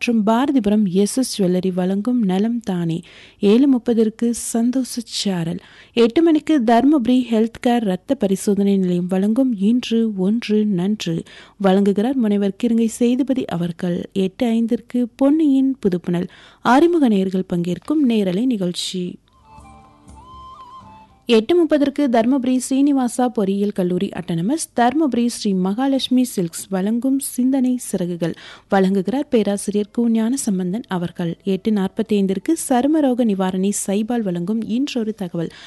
மற்றும் Bharathipuram S S jewellery வழங்கும் நலம் தானே ஏழு முப்பதற்கு சந்தோஷ சாரல் எட்டு மணிக்கு தர்மபுரி ஹெல்த் கேர் ரத்த பரிசோதனை நிலையம் வழங்கும் இன்று ஒன்று நன்று வழங்குகிறார் முனைவர் கிருங்கை சேதுபதி அவர்கள் எட்டு ஐந்திற்கு பொன்னியின் புதுப்புணல் அறிமுக நேயர்கள் பங்கேற்கும் நேரலை நிகழ்ச்சி எட்டு முப்பதற்கு தர்மபுரி ஸ்ரீனிவாசா பொறியியல் கல்லூரி அட்டனமஸ் தர்மபுரி ஸ்ரீ மகாலட்சுமி சில்க்ஸ் வழங்கும் சிந்தனை சிறகுகள் வழங்குகிறார் பேராசிரியர் கு ஞான சம்பந்தன் அவர்கள் எட்டு நாற்பத்தி ஐந்திற்கு சருமரோக நிவாரணி சைபால் வழங்கும் இன்றொரு தகவல்